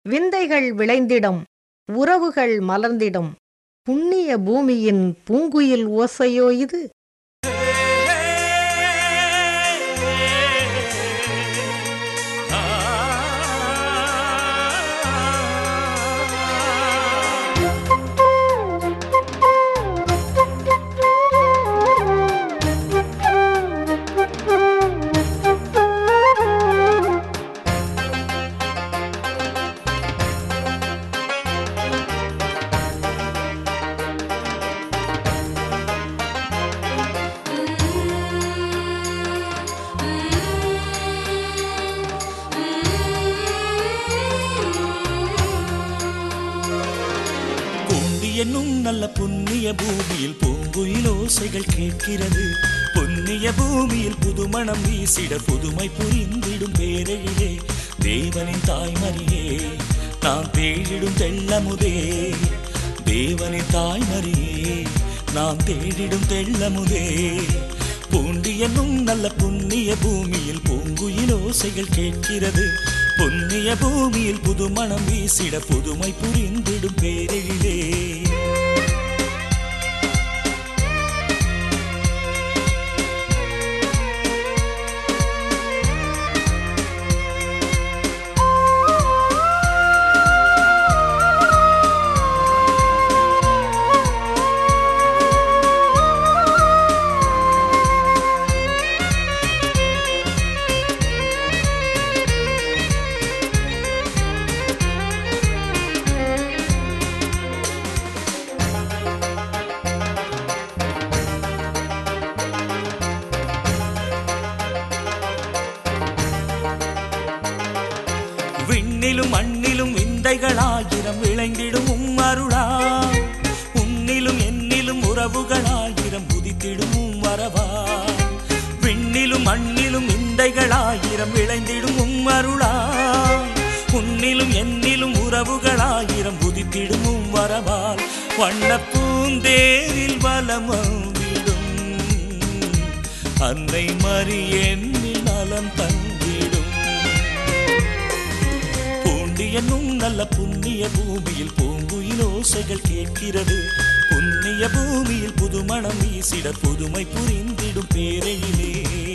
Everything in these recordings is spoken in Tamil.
விந்தைகள் விளைந்திடும் உறவுகள் மலர்ந்திடும் புண்ணிய பூமியின் பூங்குயில் ஓசையோ இது பூண்டி என்னும் நல்ல புண்ணிய பூமியில் பூங்குயில் ஓசைகள் கேட்கிறது புண்ணிய பூமியில் புதுமணம் வீசிட புதுமை புரிந்திடும் பேரையிலே தேவனின் தாய்மரியே நாம் தேடிடும் தெள்ளமுதே தேவனின் தாய்மரியே நாம் தேடிடும் தெள்ளமுதே பூண்டி என்னும் நல்ல புண்ணிய பூமியில் பூங்குயில் ஓசைகள் கேட்கிறது புண்ணிய பூமியில் புதுமணம் வீசிட புதுமை புரிந்திடும் பேரிலே விண்ணிலும் மண்ணிலும் விந்தைகளாயிரம் விளைந்திடும் உம் அருளா உன்னிலும் என்னிலும் உறவுகளாயிரம் உதித்திடும் உம் வரவா விண்ணிலும் மண்ணிலும் விந்தைகளாயிரம் விளைந்திடும் உம் அருளா உன்னிலும் என்னிலும் உறவுகளாயிரம் உதித்திடும் உம் வரவால் வண்ண பூந்தேரில் வலம் வந்திடும் அன்னை மறி என்னில் நலம் தந்திடும் பூண்டி என்னும் நல்ல புண்ணிய பூமியில் பூங்குயில் ஓசைகள் கேட்கிறது புண்ணிய பூமியில் புதுமணம் வீசிட புதுமை புரிந்திடும் பேரையிலே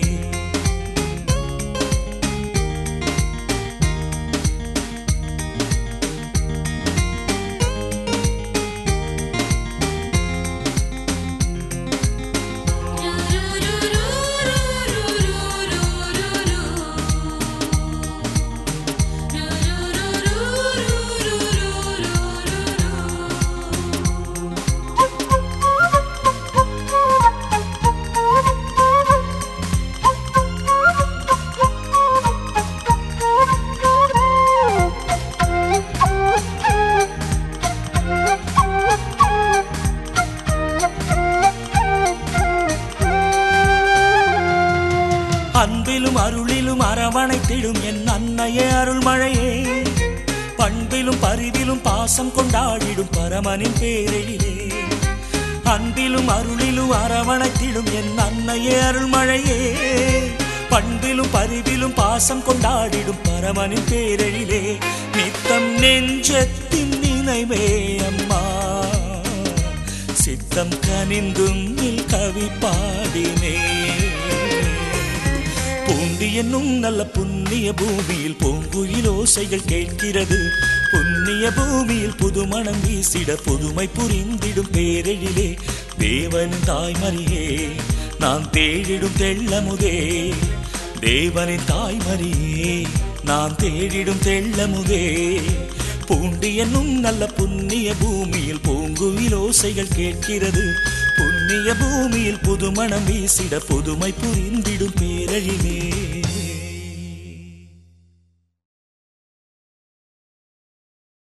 அன்பிலும் அருளிலும் அரவணைத்திடும் என் அன்னையே அருள்மழையே பண்பிலும் பரிவிலும் பாசம் கொண்டாடிடும் பரமனின் பேரிலே அன்பிலும் அருளிலும் அரவணைத்திடும் என் அன்னையே அருள்மழையே பண்பிலும் பரிவிலும் பாசம் கொண்டாடிடும் பரமனின் பேரிலே நித்தம் நெஞ்சத்தின் நினைவே அம்மா சித்தம் கனிந்தும் நில் கவி பாடினே பூண்டி என்னும் நல்ல புண்ணிய பூமியில் பூங்குயில் ஓசைகள் கேட்கிறது புண்ணிய பூமியில் புதுமணம் வீசிட புதுமை புரிந்திடும் பேரெழிலே தேவனின் தாய்மரியே நான் தேடிடும் தெள்ளமுதே தேவனின் தாய்மரியே நான் தேடிடும் தெள்ளமுதே பூண்டி என்னும் நல்ல புண்ணிய பூமியில் பூங்குயில் ஓசைகள் கேட்கிறது புண்ணிய பூமியில் புதுமணம் வீசிட புதுமை புரிந்திடும் பேரழிலே